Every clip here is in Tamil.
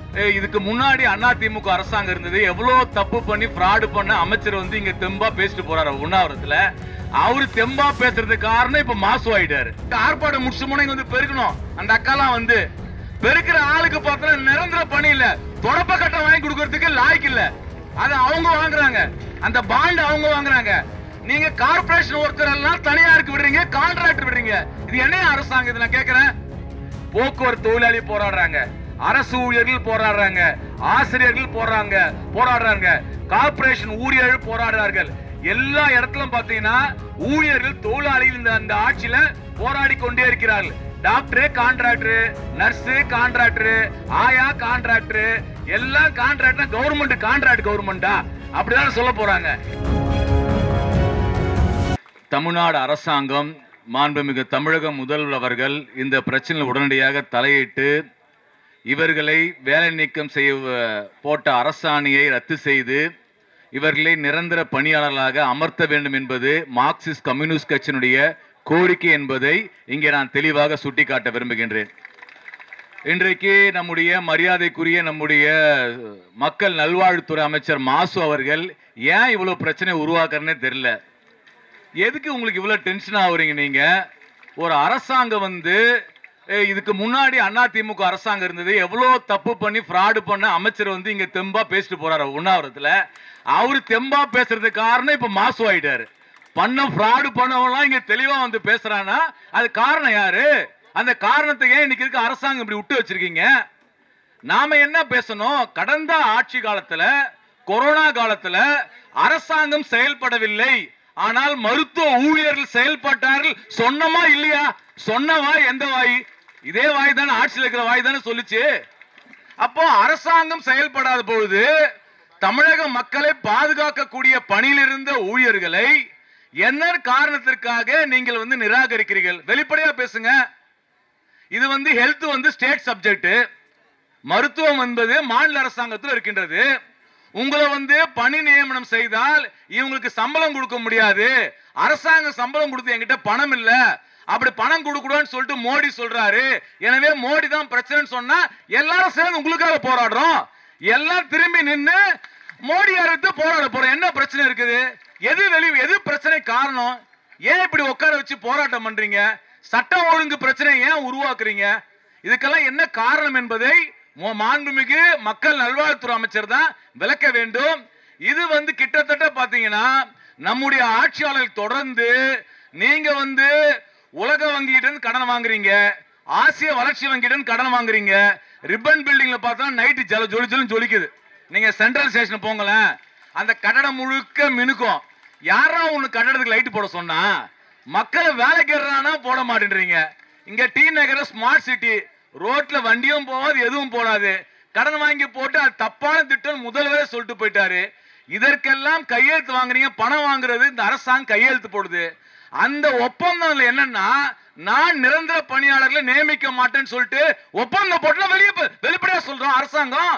ஏய், இதுக்கு முன்னாடி அதிமுக அரசாங்கம் இருந்தது எவ்வளவு தப்பு பண்ணி ஃப்ராடு பண்ண அமைச்சர் வந்து இங்க தெம்பா பேசிட்டு போறாரு உண்ணாவிரத்துல அவரு தெம்பா பேசுறதுக்கு காரணம் இப்ப மாசு ஆயிட்டாரு ஆர்ப்பாட்டம் முடிச்சு போனா இங்க வந்து பெருக்கணும் அந்த அக்காலாம் வந்து பெருக்கிற ஆளுக்கு பார்த்தா நிரந்தர பணி இல்ல தொடப்ப கட்டம் வாங்கி கொடுக்கறதுக்கு லாய்க்கு இல்ல அது அவங்க வாங்குறாங்க அந்த பாண்ட் அவங்க வாங்குறாங்க நீங்க கார்ப்பரேஷன் ஒர்க்கர் எல்லாம் தனியாருக்கு விடுறீங்க கான்ட்ராக்டர் விடுறீங்க இது என்ன அரசாங்கம் இது நான் கேக்குறேன் போக்குவரத்து தொழிலாளி போராடுறாங்க அரசு ஊழியர்கள் போராடுறாங்க ஆசிரியர்கள் போறாங்க போராடுறாங்க கார்ப்பரேஷன் ஊழியர்கள் போராடுறார்கள் எல்லா இடத்திலும் பாத்தீங்கன்னா ஊழியர்கள் தொழிலாளிகள் இந்த அந்த ஆட்சியில போராடி கொண்டே இருக்கிறார்கள் டாக்டர் கான்ட்ராக்டர் நர்ஸ் கான்ட்ராக்டர் ஆயா கான்ட்ராக்டர் எல்லாம் கான்ட்ராக்டர் கவர்மெண்ட் கான்ட்ராக்ட் கவர்மெண்டா அப்படிதான் சொல்ல போறாங்க தமிழ்நாடு அரசாங்கம் மாண்புமிகு தமிழக முதல்வர் அவர்கள் இந்த பிரச்சனையில் உடனடியாக தலையிட்டு இவர்களை வேலை நீக்கம் செய்ய அஹ், போட்ட அரசாணையை ரத்து செய்து இவர்களை நிரந்தர பணியாளர்களாக அமர்த்த வேண்டும் என்பது மார்க்சிஸ்ட் கம்யூனிஸ்ட் கட்சியினுடைய கோரிக்கை என்பதை இங்கே நான் தெளிவாக சுட்டிக்காட்ட விரும்புகின்றேன் இன்றைக்கு நம்முடைய மரியாதைக்குரிய நம்முடைய மக்கள் நல்வாழ்வுத்துறை அமைச்சர் மாசு அவர்கள் ஏன் இவ்வளவு பிரச்சனை உருவாக்குறேன்னே தெரியல எதுக்கு உங்களுக்கு இவ்வளவு டென்ஷன் ஆகுறீங்க நீங்க ஒரு அரசாங்கம் வந்து ஏய், இதுக்கு முன்னாடி அதிமுக அரசாங்கம் இருந்தது எவ்வளவு தப்பு பண்ணி ஃப்ராடு பண்ண அமைச்சர் வந்து இங்க தெம்பா பேசிட்டு போறாரு உண்ணாவிரத்துல அவரு தெம்பா பேசுறதுக்கு காரணம் இப்ப மாசு ஆயிட்டாரு பண்ண ஃப்ராடு பண்ணவங்களாம் இங்க தெளிவா வந்து பேசுறானா அது காரணம் யாரு அந்த காரணத்தை ஏன் இன்னைக்கு இருக்க அரசாங்கம் இப்படி விட்டு வச்சிருக்கீங்க நாம என்ன பேசணும் கடந்த ஆட்சி காலத்துல கொரோனா காலத்துல அரசாங்கம் செயல்படவில்லை ஆனால் மருத்துவ ஊழியர்கள் செயல்பட்டார்கள் சொன்னமா இல்லையா சொன்ன வாய் எந்த வாய் இதே வாய் தானே ஆட்சியில் இருக்கிற வாய் தானே சொல்லுச்சு அப்போ அரசாங்கம் செயல்படாத பொழுது தமிழக மக்களை பாதுகாக்கக்கூடிய பணியில் இருந்த ஊழியர்களை என்ன காரணத்திற்காக நீங்கள் வந்து நிராகரிக்கிறீர்கள் வெளிப்படையா பேசுங்க இது வந்து ஹெல்த் வந்து ஸ்டேட் சப்ஜெக்ட் மருத்துவம் என்பது மாநில அரசாங்கத்தில் இருக்கின்றது உங்களை வந்து பணி நியமனம் செய்தால் இவங்களுக்கு சம்பளம் கொடுக்க முடியாது அரசாங்கம் சம்பளம் கொடுத்து என்கிட்ட பணம் இல்ல அப்படி பணம் கொடுக்கணும்னு சொல்லிட்டு மோடி சொல்றாரு எனவே மோடி தான் பிரச்சனைன்னு சொன்னா எல்லாரும் சேர்ந்து உங்களுக்காக போராடுறோம் எல்லாம் திரும்பி நின்னு மோடி அரசு போராட போறோம் என்ன பிரச்சனை இருக்குது எது வெளி எது பிரச்சனை காரணம் ஏன் இப்படி உட்கார வச்சு போராட்டம் பண்றீங்க சட்டம் ஒழுங்கு பிரச்சனை ஏன் உருவாக்குறீங்க இதுக்கெல்லாம் என்ன காரணம் என்பதை மோ- மாண்புமிகு மக்கள் நல்வாழ்வுத்துறை அமைச்சர் தான் விளக்க வேண்டும் இது வந்து கிட்டத்தட்ட பாத்தீங்கன்னா நம்முடைய ஆட்சியாளர்கள் தொடர்ந்து நீங்க வந்து உலக வங்கியிட்ட இருந்து கடன் வாங்குறீங்க ஆசிய வளர்ச்சி வங்கியிட்ட இருந்து கடன் வாங்குறீங்க ரிப்பன் பில்டிங்ல பார்த்தா நைட்டு ஜல ஜொலி ஜொலின்னு ஜொலிக்குது நீங்க சென்ட்ரல் ஸ்டேஷன் போங்களேன் அந்த கட்டடம் முழுக்க மினுக்கும் யாரா ஒண்ணு கட்டடத்துக்கு லைட் போட சொன்னா மக்களை வேலைக்கு ஏறானா போட மாட்டேன்றீங்க இங்க டி நகர ஸ்மார்ட் சிட்டி ரோட்ல வண்டியும் போகாது எதுவும் போடாது கடன் வாங்கி போட்டு அது தப்பான திட்டம் முதல்வரே சொல்லிட்டு போயிட்டாரு இதற்கெல்லாம் கையெழுத்து வாங்குறீங்க பணம் வாங்குறது இந்த அரசாங்கம் கையெழுத்து போடுது அந்த ஒப்பந்தம்ல என்னன்னா நான் நிரந்தர பணியாளர்களை நியமிக்க மாட்டேன்னு சொல்லிட்டு ஒப்பந்தம் போட்டு வெளியே வெளிப்படையா சொல்றோம் அரசாங்கம்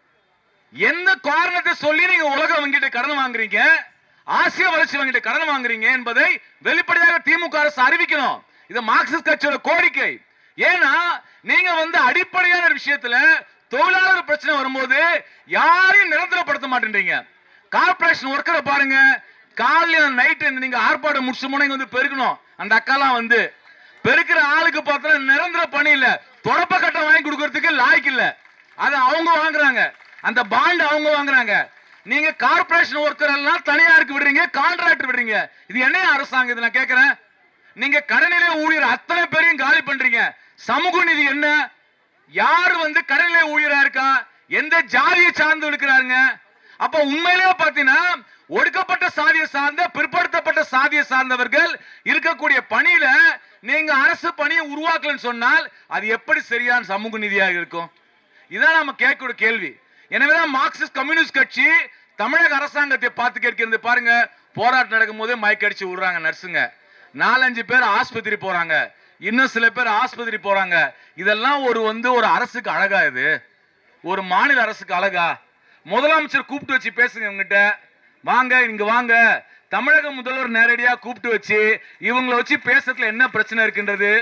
எந்த காரணத்தை சொல்லி நீங்க உலக வங்கிட்ட கடன் வாங்குறீங்க ஆசிய வளர்ச்சி வங்கிட்ட கடன் வாங்குறீங்க என்பதை வெளிப்படையாக திமுக அரசு அறிவிக்கணும் இது மார்க்சிஸ்ட் கட்சியோட கோரிக்கை ஏன்னா நீங்க வந்து அடிப்படையான ஒரு விஷயத்துல தொழிலாளர் பிரச்சனை வரும்போது யாரையும் நிரந்தரப்படுத்த மாட்டேன்றீங்க கார்ப்பரேஷன் ஒர்க்கரை பாருங்க காலையில நைட்டு நீங்க ஆர்ப்பாட்டம் முடிச்சு போனா இங்க வந்து பெருக்கணும் அந்த அக்காலாம் வந்து பெருக்கிற ஆளுக்கு பார்த்தா நிரந்தர பணி இல்ல தொடப்ப கட்டம் வாங்கி கொடுக்கறதுக்கு லாய்க்கு இல்ல அது அவங்க வாங்குறாங்க அந்த பாண்ட் அவங்க வாங்குறாங்க நீங்க கார்ப்பரேஷன் ஒர்க்கர் எல்லாம் தனியாருக்கு விடுறீங்க கான்ட்ராக்டர் விடுறீங்க இது என்ன அரசாங்கம் இது நான் கேக்குறேன் நீங்க கடனிலை ஊழியர் அத்தனை பேரையும் காலி பண்றீங்க சமூக நீதி என்ன யார் வந்து கடனிலை ஊழியரா இருக்கா எந்த ஜாதியை சார்ந்து இருக்கிறாருங்க அப்ப உண்மையிலேயே பாத்தீங்கன்னா ஒடுக்கப்பட்ட சாதியை சார்ந்த பிற்படுத்தப்பட்ட சாதியை சார்ந்தவர்கள் இருக்கக்கூடிய பணியில நீங்க அரசு பணியை உருவாக்கலன்னு சொன்னால் அது எப்படி சரியான சமூக நீதியாக இருக்கும் இதான் நம்ம கேட்கக்கூடிய கேள்வி எனவேதான் மார்க்சிஸ்ட் கம்யூனிஸ்ட் கட்சி தமிழக அரசாங்கத்தை பார்த்து கேட்கிறது பாருங்க போராட்டம் நடக்கும் போதே மயக்கடிச்சு விடுறாங்க நர்ஸுங்க நாலஞ்சு பேர் ஆஸ்பத்திரி போறாங்க இன்னும் சில பேர் ஆஸ்பத்திரி போறாங்க இதெல்லாம் ஒரு வந்து ஒரு அரசுக்கு அழகா இது ஒரு மாநில அரசுக்கு அழகா முதலமைச்சர் கூப்பிட்டு வச்சு பேசுங்க இவங்கிட்ட வாங்க இங்க வாங்க தமிழக முதல்வர் நேரடியா கூப்பிட்டு வச்சு இவங்களை வச்சு பேசுறதுல என்ன பிரச்சனை இருக்கின்றது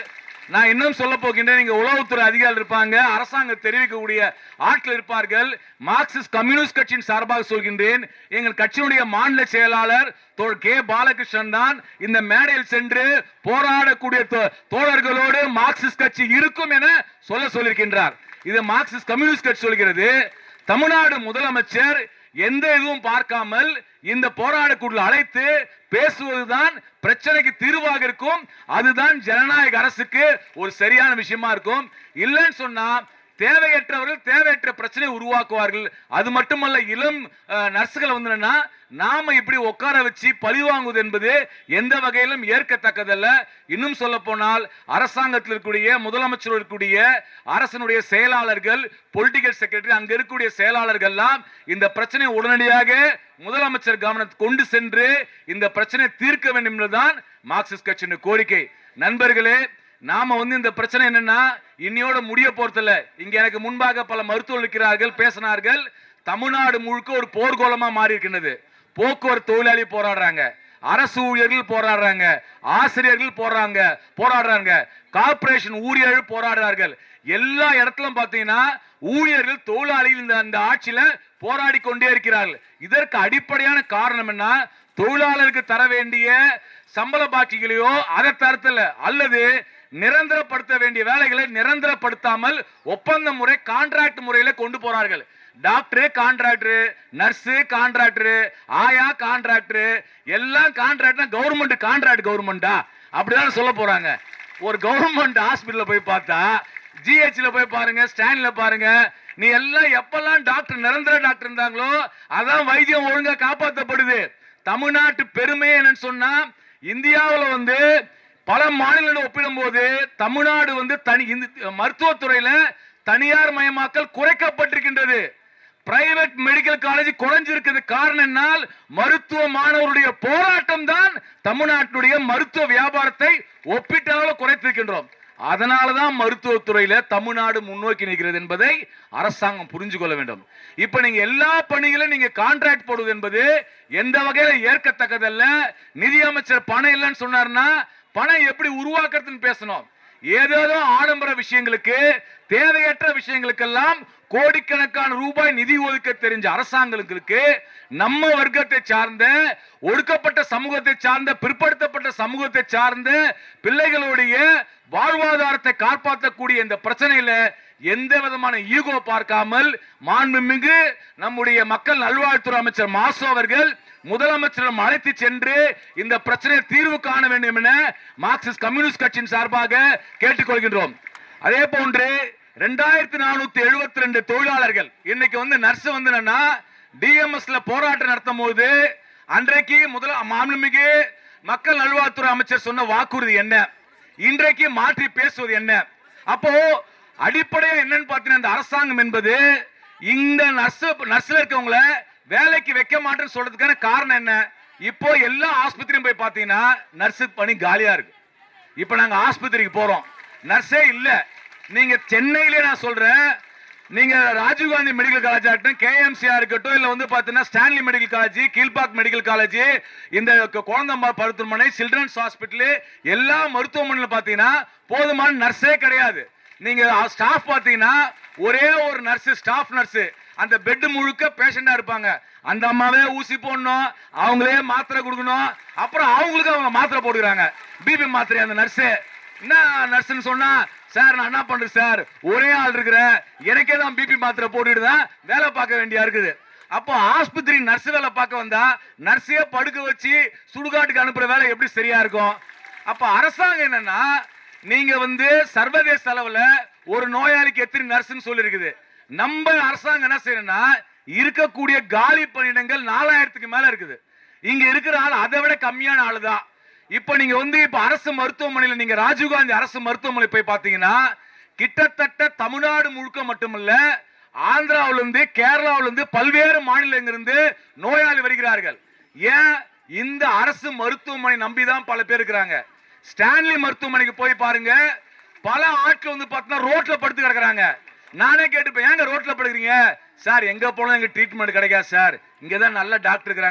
நான் இன்னும் சொல்ல போகின்றேன் நீங்க உளவுத்துறை அதிகாரிகள் இருப்பாங்க அரசாங்கம் தெரிவிக்கக்கூடிய ஆட்கள் இருப்பார்கள் மார்க்சிஸ்ட் கம்யூனிஸ்ட் கட்சியின் சார்பாக சொல்கின்றேன் எங்கள் கட்சியினுடைய மாநில செயலாளர் தோழர் கே பாலகிருஷ்ணன் தான் இந்த மேடையில் சென்று போராடக்கூடிய தோ- தோழர்களோடு மார்க்சிஸ்ட் கட்சி இருக்கும் என சொல்ல சொல்லியிருக்கின்றார் இது மார்க்சிஸ்ட் கம்யூனிஸ்ட் கட்சி சொல்கிறது தமிழ்நாடு முதலமைச்சர் எந்த இதுவும் பார்க்காமல் இந்த போராடக்குழு அழைத்து பேசுவதுதான் பிரச்சனைக்கு தீர்வாக இருக்கும் அதுதான் ஜனநாயக அரசுக்கு ஒரு சரியான விஷயமா இருக்கும் இல்லைன்னு சொன்னா தேவையற்றவர்கள் தேவையற்ற பிரச்சனையை உருவாக்குவார்கள் அது மட்டுமல்ல இளம் அஹ், நர்சுகளை வந்து என்னன்னா, நாம இப்படி உட்கார வச்சு பழி வாங்குவது என்பது எந்த வகையிலும் ஏற்கத்தக்கதல்ல இன்னும் சொல்ல போனால் அரசாங்கத்தில் இருக்கக்கூடிய முதலமைச்சர் இருக்கக்கூடிய அரசனுடைய செயலாளர்கள் பொலிட்டிக்கல் செக்ரட்டரி அங்க இருக்கக்கூடிய செயலாளர்கள் எல்லாம் இந்த பிரச்சனையை உடனடியாக முதலமைச்சர் கவனத்துக்கு கொண்டு சென்று இந்த பிரச்சனையை தீர்க்க வேண்டும் என்பதுதான் மார்க்சிஸ்ட் கட்சியின் கோரிக்கை நண்பர்களே நாம வந்து இந்த பிரச்சனை என்னன்னா இன்னையோட முடிய போறதில்ல இங்க எனக்கு முன்பாக பல மருத்துவர்கள் இருக்கிறார்கள் பேசினார்கள் தமிழ்நாடு முழுக்க ஒரு போர்க்கோலமா மாறி இருக்கின்றது போக்குவரத்து தொழிலாளி போராடுறாங்க அரசு ஊழியர்கள் போராடுறாங்க ஆசிரியர்கள் போறாங்க போராடுறாங்க கார்ப்பரேஷன் ஊழியர்கள் போராடுறார்கள் எல்லா இடத்திலும் பாத்தீங்கன்னா ஊழியர்கள் தொழிலாளிகள் இந்த அந்த ஆட்சியில போராடி கொண்டே இருக்கிறார்கள் இதற்கு அடிப்படையான காரணம் என்ன தொழிலாளருக்கு தர வேண்டிய சம்பள பாக்கிகளையோ அதை தரத்துல அல்லது நிரந்தரப்படுத்த வேண்டிய வேலைகளை நிரந்தரப்படுத்தாமல் ஒப்பந்த முறை கான்ட்ராக்ட் முறையில கொண்டு போறார்கள் டாக்டர் கான்ட்ராக்டர் நர்ஸ் கான்ட்ராக்டர் ஆயா கான்ட்ராக்டர் எல்லாம் கான்ட்ராக்ட்னா கவர்மெண்ட் கான்ட்ராக்ட் கவர்மெண்டா அப்படிதான் சொல்ல போறாங்க ஒரு கவர்மெண்ட் ஹாஸ்பிட்டல்ல போய் பார்த்தா ஜிஹெச்ல போய் பாருங்க ஸ்டாண்ட்ல பாருங்க நீ எல்லாம் எப்பெல்லாம் டாக்டர் நிரந்தர டாக்டர் இருந்தாங்களோ அதான் வைத்தியம் ஒழுங்கா காப்பாற்றப்படுது தமிழ்நாட்டு பெருமை என்னன்னு சொன்னா இந்தியாவுல வந்து பல மாநிலங்களோட ஒப்பிடும்போது தமிழ்நாடு வந்து தனி இந்த மருத்துவத்துறையில தனியார் மயமாக்கல் குறைக்கப்பட்டிருக்கின்றது பிரைவேட் மெடிக்கல் காலேஜ் குறைஞ்சிருக்கிறது காரணம் என்னால் மருத்துவ மாணவருடைய போராட்டம் தான் தமிழ்நாட்டுடைய மருத்துவ வியாபாரத்தை ஒப்பீட்டளவில் குறைத்திருக்கின்றோம் அதனாலதான் மருத்துவத்துறையில தமிழ்நாடு முன்னோக்கி நிற்கிறது என்பதை அரசாங்கம் புரிஞ்சு கொள்ள வேண்டும் இப்ப நீங்க எல்லா பணிகளும் நீங்க கான்ட்ராக்ட் போடுவது என்பது எந்த வகையில ஏற்கத்தக்கதல்ல நிதியமைச்சர் பணம் இல்லைன்னு சொன்னார்னா பணம் எப்படி உருவாக்குறதுன்னு பேசணும் ஏதேதோ ஆடம்பர விஷயங்களுக்கு தேவையற்ற விஷயங்களுக்கெல்லாம் கோடிக்கணக்கான ரூபாய் நிதி ஒதுக்க தெரிஞ்ச அரசாங்கங்களுக்கு நம்ம வர்க்கத்தை சார்ந்த ஒடுக்கப்பட்ட சமூகத்தை சார்ந்த பிற்படுத்தப்பட்ட சமூகத்தை சார்ந்த பிள்ளைகளுடைய வாழ்வாதாரத்தை காப்பாற்றக்கூடிய இந்த பிரச்சனையில எந்த விதமான ஈகோ பார்க்காமல் மாண்புமிகு நம்முடைய மக்கள் நல்வாழ்வுத்துறை அமைச்சர் மாசு அவர்கள் முதலமைச்சரிடம் அழைத்து சென்று இந்த பிரச்சனையை தீர்வு காண வேண்டும் என மார்க்சிஸ்ட் கம்யூனிஸ்ட் கட்சியின் சார்பாக கேட்டுக்கொள்கின்றோம் அதே போன்று ரெண்டாயிரத்தி நானூத்தி எழுபத்தி ரெண்டு தொழிலாளர்கள் இன்னைக்கு வந்து நர்ஸ் வந்து என்னன்னா டிஎம்எஸ்ல போராட்டம் நடத்தும் போது அன்றைக்கு முதல மாண்புமிகு மக்கள் நல்வாழ்வுத்துறை அமைச்சர் சொன்ன வாக்குறுதி என்ன இன்றைக்கு மாற்றி பேசுவது என்ன அப்போ அடிப்படையா என்னன்னு பார்த்தீங்கன்னா இந்த அரசாங்கம் என்பது இந்த நர்ஸ் நர்ஸ்ல இருக்கவங்கள வேலைக்கு வைக்க மாட்டேன்னு சொல்றதுக்கான காரணம் என்ன இப்போ எல்லா ஆஸ்பத்திரியும் போய் பார்த்தீங்கன்னா நர்ஸு பணி காலியா இருக்கு இப்போ நாங்க ஆஸ்பத்திரிக்கு போறோம் நர்ஸே இல்ல நீங்க சென்னையிலே நான் சொல்றேன் நீங்க ராஜீவ்காந்தி மெடிக்கல் காலேஜ் ஆகட்டும் கேஎம்சியா இருக்கட்டும் இல்ல வந்து பாத்தீங்கன்னா Stanley medical college Kilpauk medical college இந்த கு- குழந்தம்மா மருத்துவமனை சில்ட்ரன்ஸ் ஹாஸ்பிட்டல் எல்லா மருத்துவமனையில பாத்தீங்கன்னா போதுமான நர்ஸே கிடையாது நீங்க ஸ்டாஃப் பாத்தீங்கன்னா ஒரே ஒரு நர்ஸ் ஸ்டாஃப் நர்ஸ் அந்த பெட் முழுக்க பேஷண்டா இருப்பாங்க அந்த அம்மாவே ஊசி போடணும் அவங்களே மாத்திரை கொடுக்கணும் அப்புறம் அவங்களுக்கு அவங்க மாத்திரை போடுறாங்க பிபி மாத்திரை அந்த நர்ஸ் என்ன நர்ஸ்னு சொன்னா சார் நான் என்ன பண்றேன் சார் ஒரே ஆள் இருக்கிற எனக்கே தான் பிபி மாத்திரை போட்டுட்டு தான் வேலை பார்க்க வேண்டியா இருக்குது அப்போ ஆஸ்பத்திரி நர்ஸ் வேலை பார்க்க வந்தா நர்ஸையே படுக்க வச்சு சுடுகாட்டுக்கு அனுப்புற வேலை எப்படி சரியா இருக்கும் அப்ப அரசாங்கம் என்னன்னா நீங்க வந்து சர்வதேச அளவுல ஒரு நோயாளிக்கு எத்தனை நர்ஸ்னு சொல்லிருக்குது நம்ம அரசாங்கம் என்ன செய்யணும்னா இருக்கக்கூடிய காலி பணியிடங்கள் நாலாயிரத்துக்கு மேல இருக்குது இங்க இருக்கிற ஆள் அதை விட கம்மியான ஆளு தான் இப்ப நீங்க வந்து இப்ப அரசு மருத்துவமனையில நீங்க ராஜீவ்காந்தி அரசு மருத்துவமனை போய் பாத்தீங்கன்னா கிட்டத்தட்ட தமிழ்நாடு முழுக்க மட்டுமல்ல ஆந்திராவில இருந்து கேரளாவில இருந்து பல்வேறு மாநிலங்களிலிருந்து நோயாளி வருகிறார்கள் ஏன் இந்த அரசு மருத்துவமனை நம்பிதான் பல பேர் இருக்கிறாங்க ஸ்டான்லி மருத்துவமனைக்கு போய் பாருங்க பல ஆட்கள் வந்து பார்த்தீங்கன்னா ரோட்ல படுத்து கிடக்குறாங்க நானே கேட்டுப்பேன் ஏங்க ரோட்ல படுக்கிறீங்க சார் எங்க போனாலும் எங்க ட்ரீட்மெண்ட் கிடைக்காது சார் இங்க தான் நல்ல டாக்டர் இருக்கிறாங்க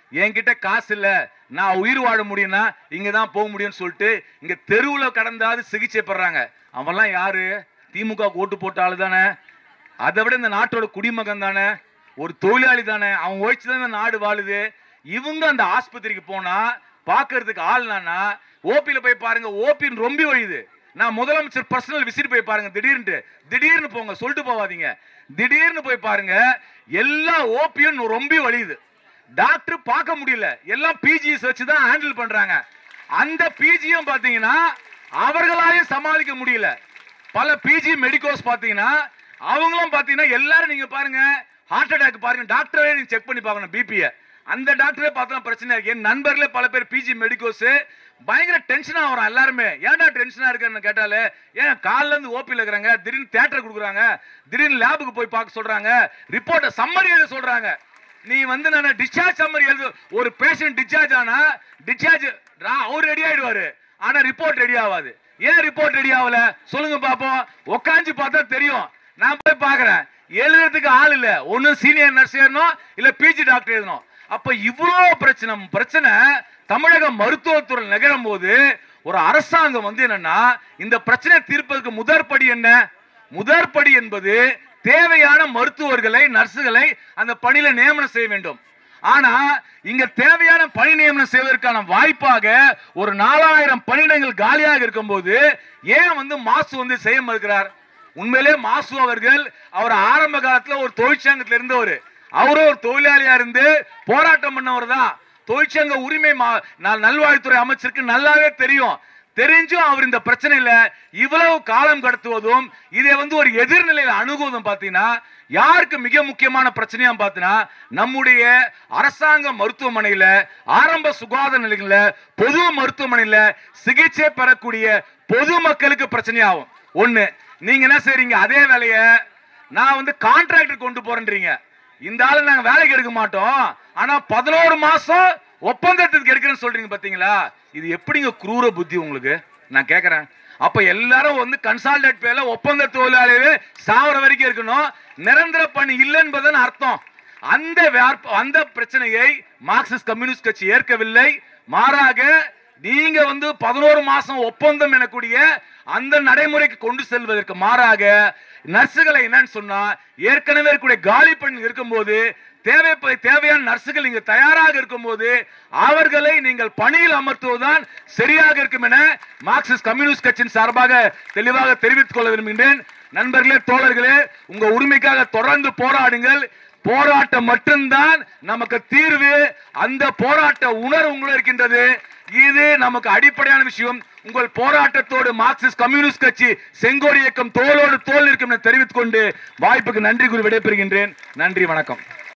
என்கிட்ட காசு இல்ல நான் உயிர் வாழ முடியும்னா இங்க தான் போக முடியும்னு சொல்லிட்டு இங்க தெருவுல கடந்தாது சிகிச்சை பெறாங்க அவன்லாம் யாரு திமுக ஓட்டு போட்ட ஆளு தானே அதை விட இந்த நாட்டோட குடிமகன் தானே ஒரு தொழிலாளி தானே அவன் உழைச்சு தான் இந்த நாடு வாழுது இவங்க அந்த ஆஸ்பத்திரிக்கு போனா பார்க்கிறதுக்கு ஆள்னா ஓபியில் போய் பாருங்க ஓபின்னு ரொம்ப வழியுது நான் முதலமைச்சர் பர்சனல் விசிட் போய் பாருங்க திடீர்னு திடீர்னு போங்க சொல்லிட்டு போவாதீங்க திடீர்னு போய் பாருங்க எல்லா ஓபியும் ரொம்ப வழியுது டாக்டர் பார்க்க முடியல எல்லாம் பிஜிஎஸ் வச்சு தான் ஹேண்டில் பண்றாங்க அந்த பிஜியும் பாத்தீங்கன்னா அவர்களாலையும் சமாளிக்க முடியல பல பிஜி மெடிக்கோஸ் பாத்தீங்கன்னா அவங்களும் பாத்தீங்கன்னா எல்லாரும் நீங்க பாருங்க ஹார்ட் அட்டாக் பாருங்க டாக்டரே நீங்க செக் பண்ணி பார்க்கணும் பிபியை அந்த டாக்டரே பார்த்தா பிரச்சனை இருக்கு என் நண்பர்களே பல பேர் பிஜி மெடிக்கோஸ் பயங்கர டென்ஷனா வரும் எல்லாருமே ஏன்டா டென்ஷனா இருக்குன்னு கேட்டாலே ஏன் கால்ல இருந்து ஓபியில் இருக்கிறாங்க திடீர்னு தேட்டர் கொடுக்குறாங்க திடீர்னு லேபுக்கு போய் பார்க்க சொல்றாங்க ரிப்போர்ட்டை சம்மரி எழுத சொல்றாங்க நீ வந்து நான் டிஸ்சார்ஜ் சம்மரி எழுது ஒரு பேஷண்ட் டிஸ்சார்ஜ் ஆனா டிஸ்சார்ஜ் அவர் ரெடி ஆயிடுவாரு ஆனா ரிப்போர்ட் ரெடி ஆகாது ஏன் ரிப்போர்ட் ரெடி ஆகல சொல்லுங்க பாப்போம் உட்காந்து பார்த்தா தெரியும் நான் போய் பார்க்கறேன் எழுதுறதுக்கு ஆள் இல்ல ஒண்ணு சீனியர் நர்ஸ் ஏறணும் இல்ல பிஜி டாக்டர் எழுதணும் அப்ப இவ்வளவு பிரச்சனை பிரச்சனை தமிழக மருத்துவத்துறை நகரும் போது ஒரு அரசாங்கம் வந்து என்னன்னா இந்த பிரச்சனை தீர்ப்பதற்கு முதற்படி என்ன முதற்படி என்பது தேவையான மருத்துவர்களை நர்சுகளை அந்த பணியில நியமனம் செய்ய வேண்டும் ஆனா இங்க தேவையான பணி நியமனம் செய்வதற்கான வாய்ப்பாக ஒரு நாலாயிரம் பணியிடங்கள் காலியாக இருக்கும்போது ஏன் வந்து மாசு வந்து செய்ய மறுக்கிறார் உண்மையிலே மாசு அவர்கள் அவர் ஆரம்ப காலத்துல ஒரு தொழிற்சங்கத்துல இருந்தவர் அவரும் ஒரு தொழிலாளியா இருந்து போராட்டம் பண்ணவர் தான் தொழிற்சங்க உரிமை மா- நல்- நல்வாழ்வுத்துறை அமைச்சருக்கு நல்லாவே தெரியும் தெரிஞ்சும் அவர் இந்த பிரச்சனையில இவ்வளவு காலம் கடத்துவதும் இதை வந்து ஒரு எதிர்நிலையில அணுகுவதும் பாத்தீங்கன்னா யாருக்கு மிக முக்கியமான பிரச்சனையா பாத்தீங்கன்னா நம்முடைய அரசாங்க மருத்துவமனையில ஆரம்ப சுகாதார நிலையங்கள்ல பொது மருத்துவமனையில சிகிச்சை பெறக்கூடிய பொது மக்களுக்கு பிரச்சனையாகும் ஒண்ணு நீங்க என்ன செய்றீங்க அதே வேலைய நான் வந்து கான்ட்ராக்டர் கொண்டு போறேன்றீங்க இந்த ஆளு நாங்க வேலைக்கு எடுக்க மாட்டோம் ஆனா பதினோரு மாசம் ஒப்பந்தத்துக்கு எடுக்கிறேன்னு சொல்றீங்க பாத்தீங்களா இது எப்படிங்க குரூர புத்தி உங்களுக்கு நான் கேக்குறேன் அப்ப எல்லாரும் வந்து கன்சால்டேட் பேர்ல ஒப்பந்த தொழிலாளியே சாவர வரைக்கும் இருக்கணும் நிரந்தர பணி இல்லை என்பதன் அர்த்தம் அந்த வேர்ப்ப- அந்த பிரச்சனையை மார்க்சிஸ்ட் கம்யூனிஸ்ட் கட்சி ஏற்கவில்லை மாறாக நீங்க வந்து பதினோரு மாசம் ஒப்பந்தம் எனக்கூடிய அந்த நடைமுறைக்கு கொண்டு செல்வதற்கு மாறாக நர்சுகளை என்னன்னு சொன்னா ஏற்கனவே இருக்கக்கூடிய காலி பெண் இருக்கும்போது தேவை தேவையான நர்சுகள் இங்க தயாராக இருக்கும்போது அவர்களை நீங்கள் பணியில் அமர்த்துவதுதான் சரியாக இருக்கும் என மார்க்சிஸ்ட் கம்யூனிஸ்ட் கட்சியின் சார்பாக தெளிவாக தெரிவித்துக் கொள்ள விரும்புகின்றேன் நண்பர்களே தோழர்களே உங்க உரிமைக்காக தொடர்ந்து போராடுங்கள் போராட்டம் மட்டும்தான் நமக்கு தீர்வு அந்த போராட்ட உணர்வு உங்களும் இருக்கின்றது இது நமக்கு அடிப்படையான விஷயம் உங்கள் போராட்டத்தோடு மார்க்சிஸ்ட் கம்யூனிஸ்ட் கட்சி செங்கோடி இயக்கம் தோளோடு தோல் இருக்கும் என தெரிவித்துக் கொண்டு வாய்ப்புக்கு நன்றி கூறி விடைபெறுகின்றேன் நன்றி வணக்கம்